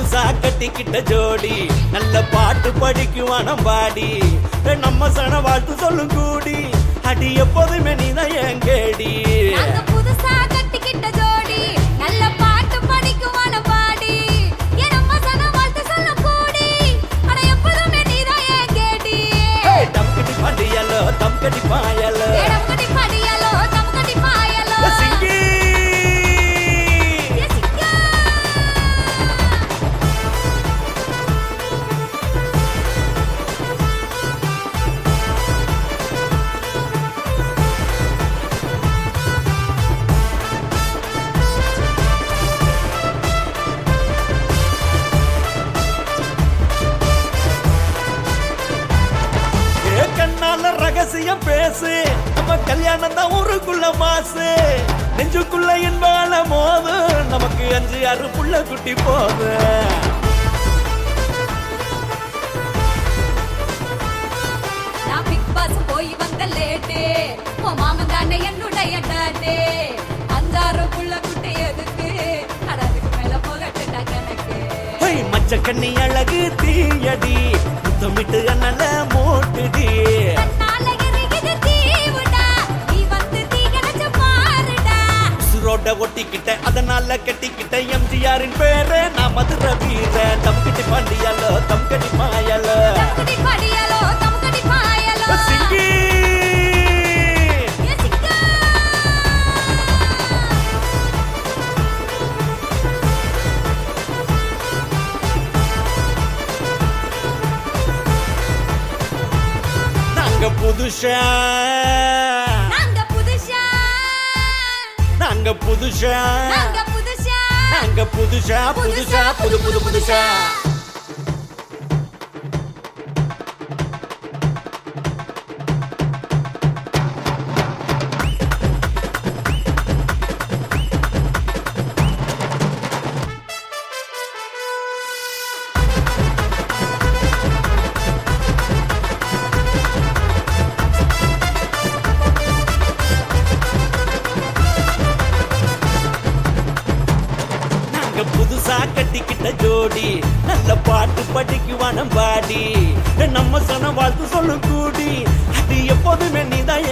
புதுசா கட்டிக்கிட்ட ஜோடி நல்ல பாட்டு படிக்குவானம் பாடி நம்ம சன வாழ்த்து சொல்லும் கூடி அடி எப்போதுமே நீதான் என் கேடி நாங்க புதுசா கட்டிக்கிட்ட ஜோடி நல்ல பாட்டு படிக்குவான பாடி என் அம்மா சன வாழ்த்து சொல்ல கூடி ஆனா எப்போதுமே நீதான் என் கேடி தம் கட்டி பாண்டியலோ தம் கட்டி பாயலோ எடம்படி படியலோ தமக்கடி பாயலோ சிங்கி ஏ சிக்கா ஏ கண்ணால ரகசியம் பேசு நம்ம கல்யாணம் தான் ஊருக்குள்ள மாசு நெஞ்சுக்குள்ள இன்பால மோது நமக்கு அஞ்சு ஆறு புள்ள குட்டி போது நான் பிக் பாஸ் போய் வந்த லேட்டு உன் மாமன் தானே என்னுடைய டாட்டு அஞ்சாறு புள்ள குட்டி எதுக்கு அட அதுக்கு மேல போகட்டுடா கணக்கு ஹை, மச்ச கண்ணி அழகு தீயடி முத்தமிட்டு அண்ணல மூட்டுடி தன்னால எரியுது தீவுடா நீ வந்து தீ கிடைச்சு பாருடா உசுரோட ஒட்டிக்கிட்ட அதனால கட்டிக்கிட்ட எம்ஜிஆரின் பேரு நான் மதுர வீர தம் கட்டி பாண்டியலோ தம் கட்டி மாயலோ தமக்கடி படியலோ தமக்கடி பாயலோ சிங்கி ஏ சிக்கா நாங்க புதுஷா நாங்க புதுசா நாங்க புதுஷா நாங்க புதுசா நாங்க புதுஷா புதுஷா புது புது புதுஷா நாங்க புதுசா கட்டிக்கிட்ட ஜோடி நல்ல பாட்டு படிக்குவானம் பாடி நம்ம சன வாழ்த்து சொல்லும் கூடி அது எப்போதுமே நீதான்